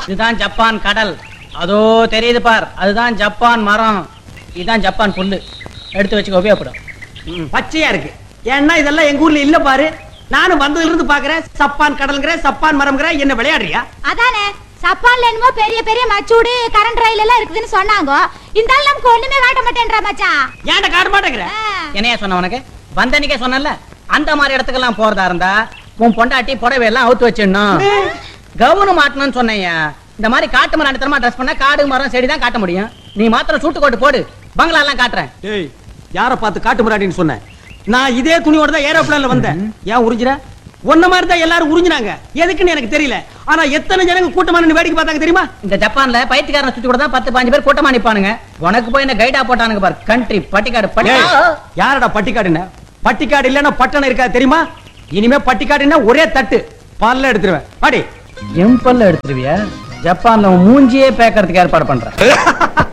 இதுதான் ஜப்பான் கடல் அதோ தெரியுது பார் அதுதான் ஜப்பான் மரம் இதுதான் ஜப்பான் புல்லு எடுத்து வச்சுக்க உபயோகப்படும் ம், பச்சையா இருக்கு ஏன்னா இதெல்லாம் எங்க ஊர்ல இல்ல பாரு நானும் வந்ததுல இருந்து பாக்குறேன் சப்பான் கடல்ங்கிற சப்பான் மரம்ங்கிற என்ன விளையாடுறியா அதானே சப்பான்ல என்னமோ பெரிய பெரிய மச்சூடு கரண்ட் ரயில் எல்லாம் இருக்குதுன்னு சொன்னாங்க இந்த ஆள் நமக்கு ஒண்ணுமே காட்ட மாட்டேன்றா மச்சான் ஏன்டா காட்ட மாட்டேங்கிற ஆ. என்னையா சொன்ன உனக்கு வந்தன்னைக்கே சொன்னல அந்த மாதிரி இடத்துக்கெல்லாம் போறதா இருந்தா உன் பொண்டாட்டி புடவை எல்லாம் அவுத்து வச்சிடணும் கவுனு மாட்டணும்னு சொன்னேயா இந்த மாதிரி காட்டு மரம் அடித்தரமா ட்ரெஸ் பண்ணா காடு மரம் செடி தான் காட்ட முடியும் நீ மாத்திரம் சூட்டு கோட்டு போடு பங்களா எல்லாம் காட்டுறேன் ஏய் யார பார்த்து காட்டு முறாடின்னு சொன்னேன் நான் இதே துணியோட தான் ஏரோப்ளேன்ல வந்தேன் ஏன் உறிஞ்சிற உன்ன மாதிரி தான் எல்லாரும் உறிஞ்சினாங்க எதுக்குன்னு எனக்கு தெரியல ஆனா எத்தனை ஜனங்க கூட்டமா நின்னு வேடிக்கை பார்த்தாங்க தெரியுமா இந்த ஜப்பான்ல பைத்தியக்காரனை சுத்தி கூட தான் பத்து பாஞ்சு பேர் கூட்டமா நிப்பானுங்க உனக்கு போய் என்ன கைடா போட்டானுங்க பாரு கண்ட்ரி பட்டிக்காடு பட்டி ஏய், யாரடா பட்டிக்காடுன்னு பட்டிக்காடு இல்லன்னா பட்டணம் இருக்கா தெரியுமா இனிமே பட்டிக்காடுன்னா ஒரே தட்டு பல்ல எடுத்துருவேன் பாடி எம்பல்ல எடுத்துருவியா ஜப்பான்ல உன் மூஞ்சியே பேக்கறதுக்கு ஏற்பாடு பண்றேன்